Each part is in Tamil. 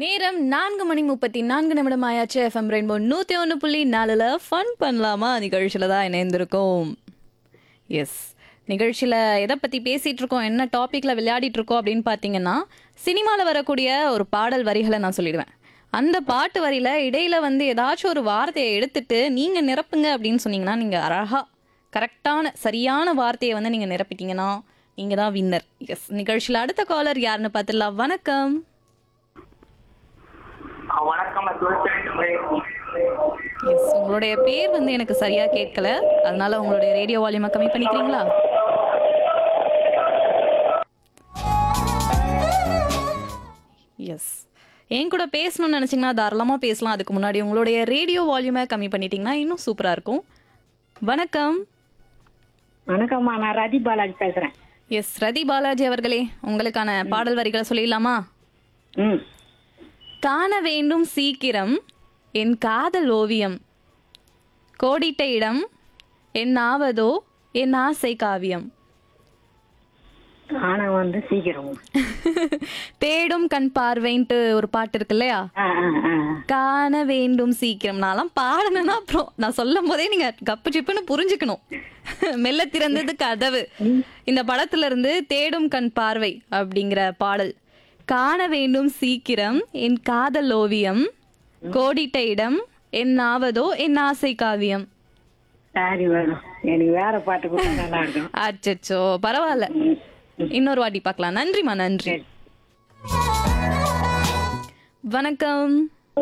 நேரம் நான்கு மணி முப்பத்தி நான்கு நிமிடம் ஆயாச்சு எஃப்எம் ரெயின்போ நூற்றி ஒன்று புள்ளி நாலில் ஃபன் பண்ணலாமா நிகழ்ச்சியில் தான் இணைந்திருக்கோம் எஸ் நிகழ்ச்சியில் எதை பற்றி பேசிகிட்டு இருக்கோம் என்ன டாப்பிக்கில் விளையாடிட்டு இருக்கோம் அப்படின்னு பார்த்தீங்கன்னா சினிமாவில் வரக்கூடிய ஒரு பாடல் வரிகளை நான் சொல்லிடுவேன் அந்த பாட்டு வரியில் இடையில வந்து ஏதாச்சும் ஒரு வார்த்தையை எடுத்துட்டு நீங்கள் நிரப்புங்க அப்படின்னு சொன்னீங்கன்னா நீங்கள் அழகாக கரெக்டான சரியான வார்த்தையை வந்து நீங்கள் நிரப்பிட்டீங்கன்னா நீங்கள் தான் வின்னர் எஸ் நிகழ்ச்சியில் அடுத்த காலர் யாருன்னு பார்த்துடலாம் வணக்கம் ஆ, வணக்கம் நான் துரைசாமி. எஸ் உங்களுடைய பேர் வந்து எனக்கு சரியா கேட்கல அதனால உங்களுடைய ரேடியோ வால்யூமை கம்மி பண்ணிக்கிறீங்களா எஸ் என் கூட பேசணும்னு நினச்சிங்கன்னா தாராளமாக பேசலாம் அதுக்கு முன்னாடி உங்களுடைய ரேடியோ வால்யூமை கம்மி பண்ணிட்டீங்கன்னா இன்னும் சூப்பராக இருக்கும் வணக்கம் வணக்கம்மா நான் ரதி பாலாஜி பேசுறேன் எஸ் ரதி பாலாஜி அவர்களே உங்களுக்கான பாடல் வரிகளை சொல்லிடலாமா ம் காண வேண்டும் சீக்கிரம் என் காதல் ஓவியம் கோடிட்ட இடம் என் ஆவதோ என் ஆசை காவியம் ஆனா வந்து சீக்கிரம் தேடும் கண் பார்வைன்ட்டு ஒரு பாட்டு இருக்கு இல்லையா ஆ, ஆ, ஆ. காண வேண்டும் சீக்கிரம் நான்லாம் பாடணும்னா அப்புறம் நான் சொல்லும் போதே நீங்க கப்பு சிப்புன்னு புரிஞ்சுக்கணும் மெல்ல திறந்தது கதவு இந்த படத்துல இருந்து தேடும் கண் பார்வை அப்படிங்கிற பாடல் காண வேண்டும் சீக்கிரம் என் காதல் ஓவியம் கோடிட்ட இடம் என் ஆவதோ என் ஆசை காவியம் சரி வேணும் எனக்கு வேற பாட்டு கூட நல்லா இருக்கும் அச்சச்சோ பரவாயில்ல இன்னொரு வாட்டி பார்க்கலாம் நன்றிம்மா நன்றி வணக்கம்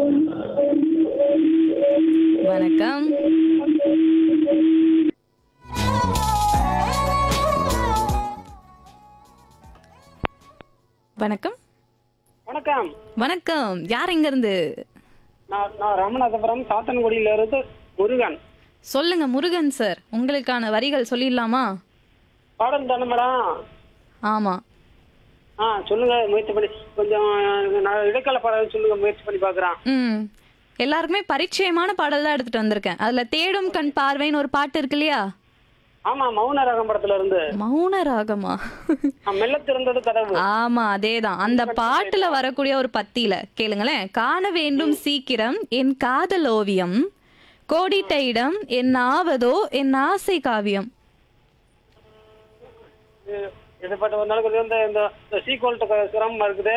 வணக்கம் வணக்கம் வணக்கம் வணக்கம் யார் எங்க இருந்து நான் நான் ராமநாதபுரம் சாத்தன்குடியில இருந்து முருகன் சொல்லுங்க முருகன் சார் உங்களுக்கான வரிகள் சொல்லிடலாமா பாடல் தானே மேடம் ஆமா ஆ சொல்லுங்க முயற்சி பண்ணி கொஞ்சம் நான் இடைக்கால பாடல் சொல்லுங்க முயற்சி பண்ணி பார்க்குறேன் ம் எல்லாருக்குமே பரிச்சயமான பாடல் தான் எடுத்துட்டு வந்திருக்கேன் அதுல தேடும் கண் பார்வைன்னு ஒரு பாட்டு இருக்கு இல்லையா ஆமா மௌன ரகம் படத்துல இருந்து மௌன ராகமா ஆ, மெல்ல திறந்தது கதவு ஆமா அதேதான் அந்த பாட்டுல வரக்கூடிய ஒரு பத்தியில கேளுங்களேன் காண வேண்டும் சீக்கிரம் என் காதல் ஓவியம் கோடிட்ட இடம் என் ஆவதோ என் ஆசை காவியம் இது- இது பாட்டு ஒரு நாளைக்கு வந்து இந்த இந்த சீக்வல் சிரமமா இருக்குது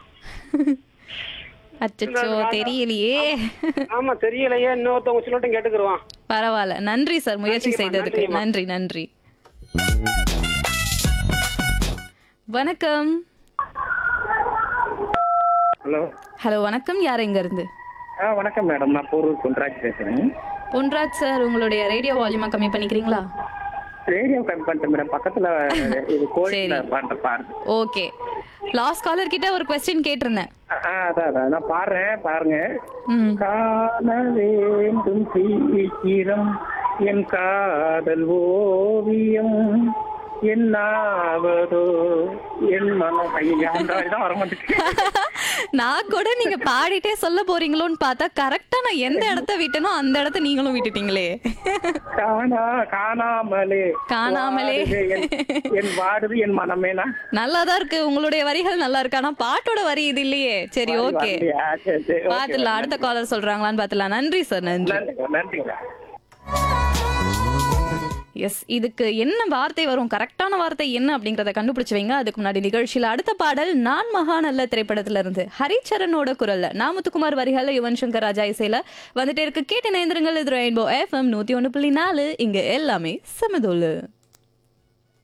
அச்சச்சோ தெரியலையே ஆமா தெரியலையே இன்னொருத்தவங்க சொல்லட்டும் கேட்டுக்கிருவான் பரவாயில்ல நன்றி சார் முயற்சி நன்றிம்மா, செய்ததுக்கு நன்றிம்மா. நன்றி நன்றி வணக்கம் ஹலோ ஹலோ வணக்கம் யார் எங்க இருந்து ஆ வணக்கம் மேடம் நான் போரூர் பொன்ராஜ் பேசுறேன் பொன்ராஜ் சார் உங்களுடைய ரேடியோ வால்யூமா கம்மி பண்ணிக்கிறீங்களா ரேடியோ கட் பண்ணிட்டேன் மேடம் பக்கத்துல இது கோயில்ல சரி. பாட்டு பாருங்க ஓகே லாஸ்ட் காலர் கிட்ட ஒரு கொஸ்டின் கேட்டிருந்தேன் ஆ அதான் அதான் நான் பாடுறேன் பாருங்க ம் காண வேண்டும் சீக்கிரம் என் காதல் ஓவியம் என்னாவதோ என் மனம் ஐயா அந்த தான் வர மாட்டேங்குது நான் கூட நீங்க பாடிட்டே சொல்ல போறீங்களோன்னு பார்த்தா கரெக்டா நான் எந்த இடத்த விட்டனோ அந்த இடத்த நீங்களும் விட்டுட்டீங்களே காணா காணாமலே காணாமலே. வாடுது என்- என் வாடுது என் மனமேனா நல்லாதான் இருக்கு உங்களுடைய வரிகள் நல்லா இருக்கு ஆனா பாட்டோட வரி இது இல்லையே சரி ஓகே வரலையா? சரி, சரி, okay. பாத்துலாம் அடுத்த காலர் சொல்றாங்களான்னு பாத்துலாம் நன்றி சார் நன்றி நன்றிங்க நன்றிங்க எஸ் இதுக்கு என்ன வார்த்தை வரும் கரெக்டான வார்த்தை என்ன அப்படிங்கறத கண்டுபிடிச்சு வைங்க அதுக்கு முன்னாடி நிகழ்ச்சியில அடுத்த பாடல் நான் மகா நல்ல திரைப்படத்துல இருந்து ஹரிச்சரனோட குரல்ல நாமுத்துக்குமார் வரிகள்ல யுவன் சங்கர் ராஜா இசையில வந்துட்டே இருக்கு கேட்டு நேந்திரங்கள் இது ரெயின்போ எஃப்எம் நூத்தி ஒண்ணு புள்ளி நாலு இங்க எல்லாமே சமதோலு